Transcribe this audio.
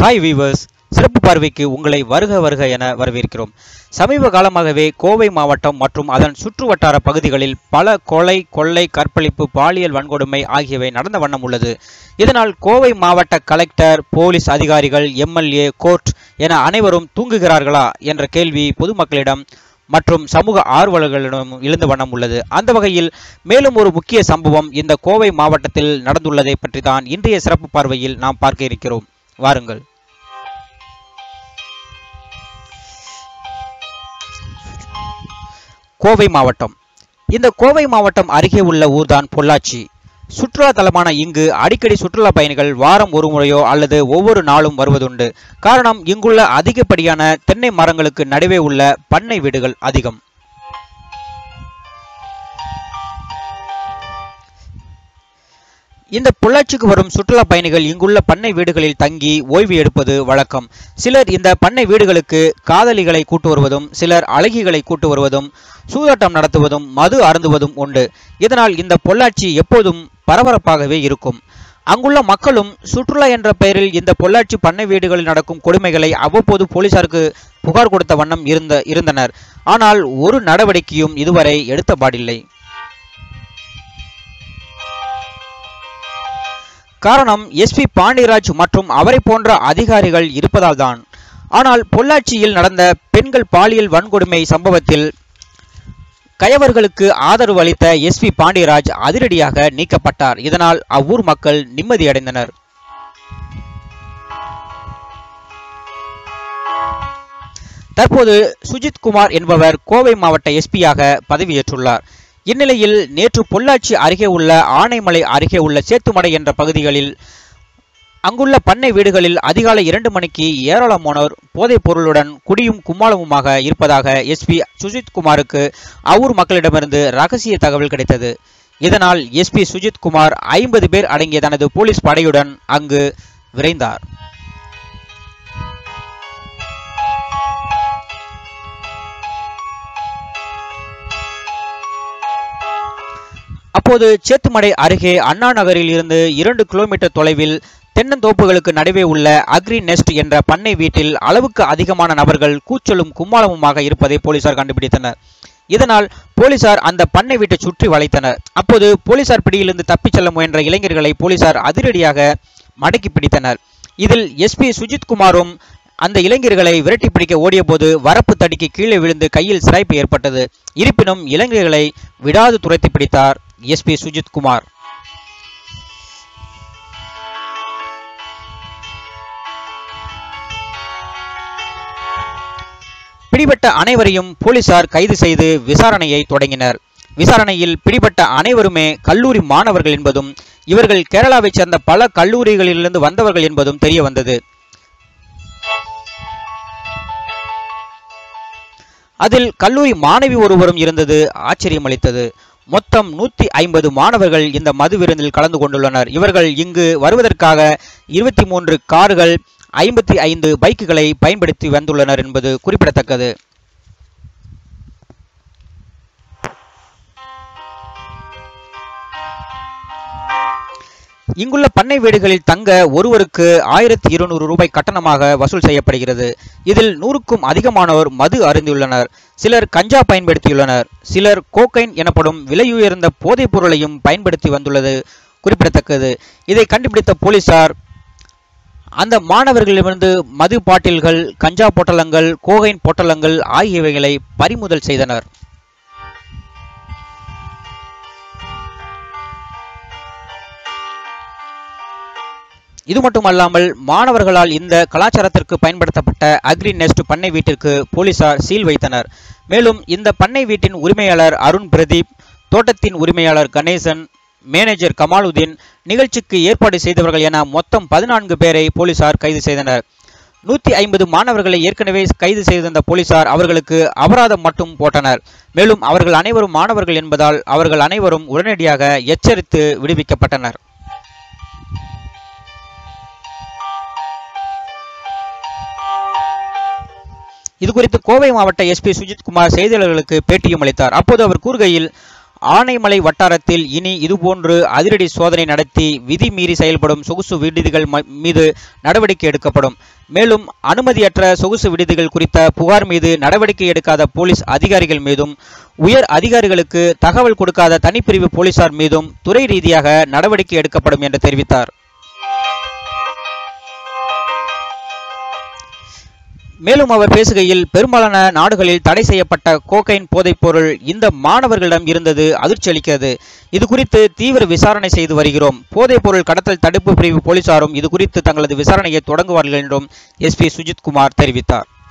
hi viewers சிறப்பு பார்வைக்கு உங்களை வருக வருக என வரவேற்கிறோம் சமீப காலமாகவே கோவை மாவட்டம் மற்றும் அதன் சுற்றுவட்டார பகுதிகளில் பல கொலை கொள்ளை கற்பழிப்பு பாலியல் வன்கொடுமை ஆகியவை நடந்த வண்ணம் உள்ளது இதனால் கோவை மாவட்ட கலெக்டர் போலீஸ் அதிகாரிகள் எம்எல்ஏ கோர்ட் என அனைவரும் தூங்குகிறார்களா என்ற கேள்வி பொதுமக்களிடம் மற்றும் சமூக ஆர்வலர்களிடம் எழுந்த வண்ணம் உள்ளது அந்த வகையில் மேலும் ஒரு முக்கிய சம்பவம் இந்த கோவை மாவட்டத்தில் நடந்துள்ளதை பற்றி தான் இன்றைய சிறப்பு பார்வையில் நாம் பார்க்க இருக்கிறோம் வாருங்கள் கோவை மாவட்டம் இந்த கோவை மாவட்டம் அருகே உள்ள ஊர்தான் பொள்ளாச்சி சுற்றுலா தலமான இங்கு அடிக்கடி சுற்றுலா பயணிகள் வாரம் ஒரு முறையோ அல்லது ஒவ்வொரு நாளும் வருவதுண்டு காரணம் இங்குள்ள அதிகப்படியான தென்னை மரங்களுக்கு நடுவே உள்ள பண்ணை வீடுகள் அதிகம் இந்த பொள்ளாச்சிக்கு வரும் சுற்றுலா பயணிகள் இங்குள்ள பண்ணை வீடுகளில் தங்கி ஓய்வு எடுப்பது வழக்கம் சிலர் இந்த பண்ணை வீடுகளுக்கு காதலிகளை கூட்டு வருவதும் சிலர் அழகிகளை கூட்டு வருவதும் சூதாட்டம் நடத்துவதும் மது அருந்துவதும் உண்டு இதனால் இந்த பொள்ளாச்சி எப்போதும் பரபரப்பாகவே இருக்கும் அங்குள்ள மக்களும் சுற்றுலா என்ற பெயரில் இந்த பொள்ளாச்சி பண்ணை வீடுகளில் நடக்கும் கொடுமைகளை அவ்வப்போது போலீசாருக்கு புகார் கொடுத்த வண்ணம் இருந்த இருந்தனர் ஆனால் ஒரு நடவடிக்கையும் இதுவரை எடுத்தபாடில்லை காரணம் எஸ்பி பாண்டியராஜ் மற்றும் அவரை போன்ற அதிகாரிகள் இருப்பதால் தான் ஆனால் பொள்ளாச்சியில் நடந்த பெண்கள் பாலியல் வன்கொடுமை சம்பவத்தில் கயவர்களுக்கு ஆதரவு அளித்த எஸ்பி பாண்டியராஜ் அதிரடியாக நீக்கப்பட்டார் இதனால் அவ்வூர் மக்கள் நிம்மதியடைந்தனர் தற்போது சுஜித் குமார் என்பவர் கோவை மாவட்ட எஸ்பியாக பதவியேற்றுள்ளார் இந்நிலையில் நேற்று பொள்ளாச்சி அருகே உள்ள ஆனைமலை அருகே உள்ள சேத்துமடை என்ற பகுதிகளில் அங்குள்ள பண்ணை வீடுகளில் அதிகாலை இரண்டு மணிக்கு ஏராளமானோர் போதைப் பொருளுடன் குடியும் கும்மாளமுமாக இருப்பதாக எஸ்பி சுஜித் குமாருக்கு அவ்வூர் மக்களிடமிருந்து ரகசிய தகவல் கிடைத்தது இதனால் எஸ்பி சுஜித் குமார் ஐம்பது பேர் அடங்கிய தனது போலீஸ் படையுடன் அங்கு விரைந்தார் அப்போது சேத்துமடை அருகே அண்ணா நகரில் இருந்து இரண்டு கிலோமீட்டர் தொலைவில் தென்னந்தோப்புகளுக்கு நடுவே உள்ள அக்ரி நெஸ்ட் என்ற பண்ணை வீட்டில் அளவுக்கு அதிகமான நபர்கள் கூச்சலும் கும்மாளமுமாக இருப்பதை போலீசார் கண்டுபிடித்தனர் இதனால் போலீசார் அந்த பண்ணை வீட்டை சுற்றி வளைத்தனர் அப்போது போலீசார் பிடியிலிருந்து தப்பிச் செல்ல முயன்ற இளைஞர்களை போலீசார் அதிரடியாக மடக்கி பிடித்தனர் இதில் எஸ்பி சுஜித் குமாரும் அந்த இளைஞர்களை விரட்டி பிடிக்க ஓடியபோது வரப்பு தடிக்கு கீழே விழுந்து கையில் சிராய்ப்பு ஏற்பட்டது இருப்பினும் இளைஞர்களை விடாது துரத்தி பிடித்தார் எஸ்பி சுஜித் குமார் பிடிபட்ட அனைவரையும் போலீசார் கைது செய்து விசாரணையை தொடங்கினர் விசாரணையில் பிடிபட்ட அனைவருமே கல்லூரி மாணவர்கள் என்பதும் இவர்கள் கேரளாவைச் சேர்ந்த பல கல்லூரிகளிலிருந்து வந்தவர்கள் என்பதும் தெரிய வந்தது அதில் கல்லூரி மாணவி ஒருவரும் இருந்தது ஆச்சரியமளித்தது மொத்தம் நூத்தி ஐம்பது மாணவர்கள் இந்த மது விருந்தில் கலந்து கொண்டுள்ளனர் இவர்கள் இங்கு வருவதற்காக இருபத்தி மூன்று கார்கள் ஐம்பத்தி ஐந்து பைக்குகளை பயன்படுத்தி வந்துள்ளனர் என்பது குறிப்பிடத்தக்கது இங்குள்ள பண்ணை வீடுகளில் தங்க ஒருவருக்கு ஆயிரத்தி இருநூறு ரூபாய் கட்டணமாக வசூல் செய்யப்படுகிறது இதில் நூறுக்கும் அதிகமானோர் மது அருந்தியுள்ளனர் சிலர் கஞ்சா பயன்படுத்தியுள்ளனர் சிலர் கோக்கைன் எனப்படும் விலையுயர்ந்த போதைப் பொருளையும் பயன்படுத்தி வந்துள்ளது குறிப்பிடத்தக்கது இதை கண்டுபிடித்த போலீசார் அந்த மாணவர்களிடமிருந்து மது பாட்டில்கள் கஞ்சா பொட்டலங்கள் கோகைன் பொட்டலங்கள் ஆகியவைகளை பறிமுதல் செய்தனர் இது மட்டுமல்லாமல் மாணவர்களால் இந்த கலாச்சாரத்திற்கு பயன்படுத்தப்பட்ட அக்ரி நெஸ்ட் பண்ணை வீட்டிற்கு போலீசார் சீல் வைத்தனர் மேலும் இந்த பண்ணை வீட்டின் உரிமையாளர் அருண் பிரதீப் தோட்டத்தின் உரிமையாளர் கணேசன் மேனேஜர் கமாலுதீன் நிகழ்ச்சிக்கு ஏற்பாடு செய்தவர்கள் என மொத்தம் பதினான்கு பேரை போலீசார் கைது செய்தனர் நூத்தி ஐம்பது மாணவர்களை ஏற்கனவே கைது செய்திருந்த போலீசார் அவர்களுக்கு அபராதம் மட்டும் போட்டனர் மேலும் அவர்கள் அனைவரும் மாணவர்கள் என்பதால் அவர்கள் அனைவரும் உடனடியாக எச்சரித்து விடுவிக்கப்பட்டனர் இது குறித்து கோவை மாவட்ட எஸ்பி சுஜித் குமார் செய்தியாளர்களுக்கு பேட்டியும் அளித்தார் அப்போது அவர் கூறுகையில் ஆனைமலை வட்டாரத்தில் இனி இதுபோன்று அதிரடி சோதனை நடத்தி விதி மீறி செயல்படும் சொகுசு விடுதிகள் ம- மீது நடவடிக்கை எடுக்கப்படும் மேலும் அனுமதியற்ற சொகுசு விடுதிகள் குறித்த புகார் மீது நடவடிக்கை எடுக்காத போலீஸ் அதிகாரிகள் மீதும் உயர் அதிகாரிகளுக்கு தகவல் கொடுக்காத தனிப்பிரிவு போலீசார் மீதும் துறை ரீதியாக நடவடிக்கை எடுக்கப்படும் என்று தெரிவித்தார் மேலும் அவர் பேசுகையில் பெரும்பாலான நாடுகளில் தடை செய்யப்பட்ட கோகைன் போதைப்பொருள் இந்த மாணவர்களிடம் இருந்தது அதிர்ச்சி அளிக்கிறது இது குறித்து தீவிர விசாரணை செய்து வருகிறோம் போதைப்பொருள் கடத்தல் தடுப்பு பிரிவு போலீசாரும் இது குறித்து தங்களது விசாரணையை தொடங்குவார்கள் என்றும் எஸ்பி சுஜித் குமார் தெரிவித்தார்